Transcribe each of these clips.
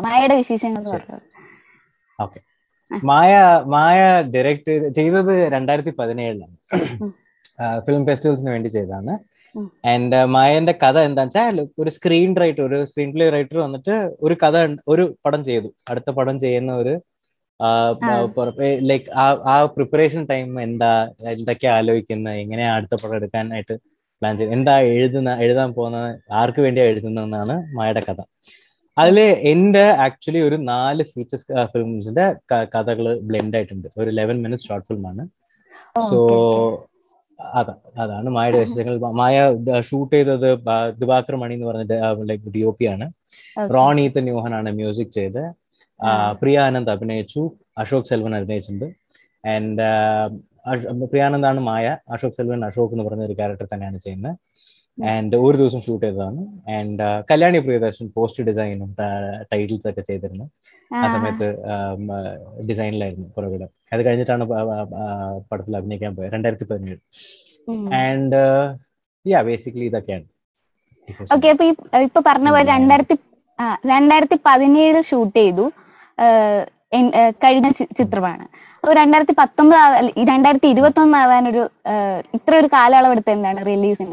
മായയുടെ വിശേഷങ്ങൾ ശരി. പറഞ്ഞു ഓക്കെ മായ മായ ഡയറക്ട് ചെയ്തത് രണ്ടായിരത്തി പതിനേഴിലാണ് ഉം. ഫിലിം ഫെസ്റ്റിവൽസിന് വേണ്ടി ചെയ്തതാണ് ഉം. ആൻഡ് മായന്റെ കഥ എന്താണെന്ന് വെച്ചാൽ ഒരു സ്ക്രീൻ റൈറ്റർ ഒരു സ്ക്രീൻ പ്ലേ റൈറ്റർ വന്നിട്ട് ഒരു കഥ ഉണ്ട്- ഒരു പടം ചെയ്തു അടുത്ത പടം ചെയ്യുന്ന ഒരു ലൈക്ക് ആ പ്രിപ്പറേഷൻ ടൈം എന്താ എന്തൊക്കെയാ ആലോചിക്കുന്നത് എങ്ങനെയാ അടുത്ത പടം എടുക്കാനായിട്ട് പ്ലാൻ ചെയ്യുന്നത് എന്താ എഴുതുന്ന എഴുതാൻ പോകുന്നത് ആർക്ക് വേണ്ടിയാ എഴുതുന്നതെന്നാണ് മായയുടെ കഥ അതില് എന്റെ ആക്ച്വലി ഒരു നാല് ഫീച്ചേഴ്സ് ഫിലിംസിന്റെ കഥകൾ ബ്ലെൻഡ് ആയിട്ടുണ്ട് ഒരു ലെവൻ മിനിറ്റ്സ് ഷോർട്ട് ഫിലിമാണ് സോ അതാ അതാണ് മായയുടെ വിശേഷങ്ങൾ മായ ഷൂട്ട് ചെയ്തത് ബ- ദിവാകർ മണി എന്ന് പറഞ്ഞിട്ട് ലൈക്ക് ഡി ഒ പി ആണ് റോൺ ഈത്തൻ ന്യൂഹൻ ആണ് മ്യൂസിക് ചെയ്ത് ആ, പ്രിയ ആനന്ദ് അഭിനയിച്ചു അശോക് സെൽവൻ അഭിനയിച്ചിട്ടുണ്ട് ആൻഡ് പ്രിയാനന്ദ് ആണ് മായ അശോക് സെൽവൻ അശോക് എന്ന് പറഞ്ഞ ഒരു ക്യാരക്ടർ തന്നെയാണ് ചെയ്യുന്നത് ആൻഡ് ഒരു ദിവസം ഷൂട്ട് ചെയ്തതാണ് ആൻഡ് കല്യാണി പ്രിയദർശൻ പോസ്റ്റ് ഡിസൈനും ടൈറ്റിൽസ് ഒക്കെ ചെയ്തിരുന്നു ആ സമയത്ത് ഡിസൈനിലായിരുന്നു പുറകില് അത് കഴിഞ്ഞിട്ടാണ് പ- പ- ആ, പടത്തിൽ അഭിനയിക്കാൻ പോയത് രണ്ടായിരത്തി പതിനേഴ് ആൻഡ് യാ ബേസിക്കലി ഇതൊക്കെയാണ് വിശേഷം. ഓക്കെ അപ്പൊ ഈ ഇപ്പൊ പറഞ്ഞ പോലെ ഉം. രണ്ടായിരത്തി ആ രണ്ടായിരത്തി പതിനേഴ് ഷൂട്ട് ചെയ്തു ആഹ് എൻ- ആഹ് കഴിഞ്ഞ ചി- ചിത്രമാണ് അപ്പൊ രണ്ടായിരത്തി പത്തൊമ്പത് ആവാ- അല്ല, ഈ രണ്ടായിരത്തി ഇരുപത്തി ഒന്ന് ആവാൻ ഒരു ആഹ് ഇത്ര ഒരു കാലയളവ് എടുത്ത എന്താണ് റിലീസിന്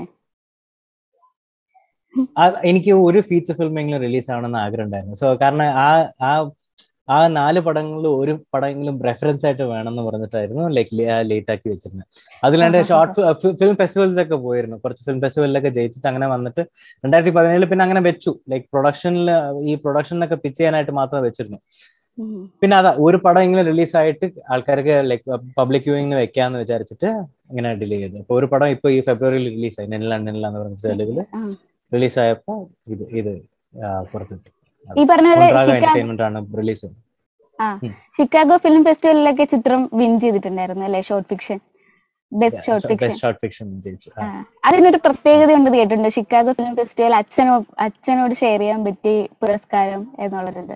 ആ, എനിക്ക് ഒരു ഫീച്ചർ ഫിലിമെങ്കിലും റിലീസ് ആവണമെന്ന് ആഗ്രഹം ഉണ്ടായിരുന്നു സോ കാരണം ആ ആ ആ നാല് പടങ്ങളിൽ ഒരു പടമെങ്കിലും റെഫറൻസ് ആയിട്ട് വേണമെന്ന് പറഞ്ഞിട്ടായിരുന്നു ലൈക്ക് ലേറ്റ് ആക്കി വെച്ചിരുന്നത് അതിലാണ്ട് ഷോർട്ട് ഫിലിം ഫെസ്റ്റിവൽസൊക്കെ പോയിരുന്നു കുറച്ച് ഫിലിം ഫെസ്റ്റിവലിലൊക്കെ ജയിച്ചിട്ട് അങ്ങനെ വന്നിട്ട് രണ്ടായിരത്തി പതിനേഴിൽ പിന്നെ അങ്ങനെ വെച്ചു ലൈക്ക് പ്രൊഡക്ഷനിൽ ഈ പ്രൊഡക്ഷനിലൊക്കെ പിച്ച് ചെയ്യാനായിട്ട് മാത്രം വെച്ചിരുന്നു പിന്നെ അതാ ഒരു പടം ഇങ്ങനെ റിലീസ് ആയിട്ട് ആൾക്കാർക്ക് ലൈക്ക് പബ്ലിക് വ്യൂയിങ്ങിന് വെക്കാന്ന് വിചാരിച്ചിട്ട് ഇങ്ങനെ ഡിലേ ചെയ്തു അപ്പൊ ഒരു പടം ഇപ്പൊ ഈ ഫെബ്രുവരിയിൽ റിലീസ് ആയി നെല്ല നെല്ല എന്ന് പറഞ്ഞ തെലുഗില് റിലീസ് ആയപ്പോ ഇത് ഇത് ആ, പുറത്തിട്ടു ഈ പറഞ്ഞ പോലെ കൊൺട്രാഗോ ഷിക്കാഗോ എന്റർടൈൻമെന്റ് ആണ് റിലീസ് ഷിക്കാഗോ ഫിലിം ഫെസ്റ്റിവലിലൊക്കെ ചിത്രം വിൻ ചെയ്തിട്ടുണ്ടായിരുന്നു അല്ലെ short fiction best short fiction best short fiction ജയിച്ചു ആ. അതിനൊരു പ്രത്യേകത ഉണ്ടെന്ന് കേട്ടിട്ടുണ്ട് ഷിക്കാഗോ ഫിലിം ഫെസ്റ്റിവൽ അച്ഛനോ അച്ഛനോട് ഷെയർ ചെയ്യാൻ പറ്റിയ പുരസ്കാരം എന്നുള്ളതുണ്ട്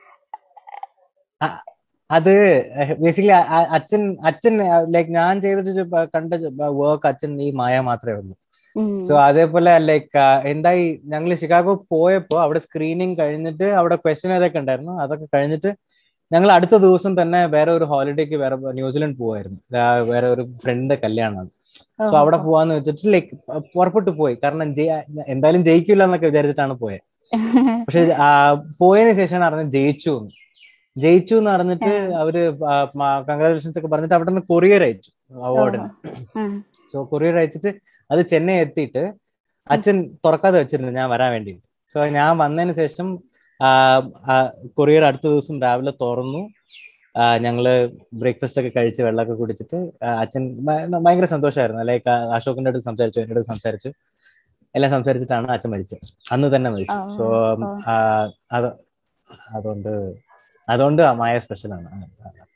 അത് ബേസിക്കലി അച്ഛൻ അച്ഛൻ ലൈക്ക് ഞാൻ ചെയ്തിട്ട് പ- കണ്ട വർക്ക് അച്ഛൻ ഈ മായ മാത്രമേ ഉള്ളൂ ഉം. സോ അതേപോലെ ലൈക്ക് എന്തായി ഞങ്ങൾ ഷിക്കാഗോ പോയപ്പോ അവിടെ സ്ക്രീനിങ് കഴിഞ്ഞിട്ട് അവിടെ ക്വസ്റ്റ്യൻ അതൊക്കെ ഉണ്ടായിരുന്നു അതൊക്കെ കഴിഞ്ഞിട്ട് ഞങ്ങൾ അടുത്ത ദിവസം തന്നെ വേറെ ഒരു ഹോളിഡേക്ക് വേറെ ന്യൂസിലൻഡ് പോവായിരുന്നു ആ, വേറെ ഒരു ഫ്രണ്ട് കല്യാണമാണ് സോ അവിടെ പോവാന്ന് വെച്ചിട്ട് ലൈക്ക് പുറപ്പെട്ടു പോയി കാരണം ജയ- എന്തായാലും ജയിക്കില്ല എന്നൊക്കെ വിചാരിച്ചിട്ടാണ് പോയത് പക്ഷെ ആ, പോയതിനു ശേഷമാണ് അറിഞ്ഞത് ജയിച്ചു എന്ന് ജയിച്ചു എന്ന് അറിഞ്ഞിട്ട് അവര് കൺഗ്രാചുലേഷൻസ് ഒക്കെ പറഞ്ഞിട്ട് അവിടെ നിന്ന് കൊറിയർ അയച്ചു അവാർഡിന് ഉം. സോ കൊറിയർ അയച്ചിട്ട് അത് ചെന്നൈ എത്തിയിട്ട് അച്ഛൻ തുറക്കാതെ വെച്ചിരുന്നു ഞാൻ വരാൻ വേണ്ടി സോ ഞാൻ വന്നതിന് ശേഷം കൊറിയർ അടുത്ത ദിവസം രാവിലെ തുറന്നു ആ, ഞങ്ങള് ബ്രേക്ക്ഫാസ്റ്റ് ഒക്കെ കഴിച്ച് വെള്ളമൊക്കെ കുടിച്ചിട്ട് ആ, അച്ഛൻ ഭ- ഭയങ്കര സന്തോഷമായിരുന്നു ലൈക്ക് അശോകിന്റെ അടുത്ത് സംസാരിച്ചു എൻ്റെ അടുത്ത് സംസാരിച്ചു എല്ലാം സംസാരിച്ചിട്ടാണ് അച്ഛൻ മരിച്ചത് അന്ന് തന്നെ മരിച്ചു ഓ, സോ ഓ. അത് അതുകൊണ്ട് അതുകൊണ്ട് മായ സ്പെഷ്യലാണ്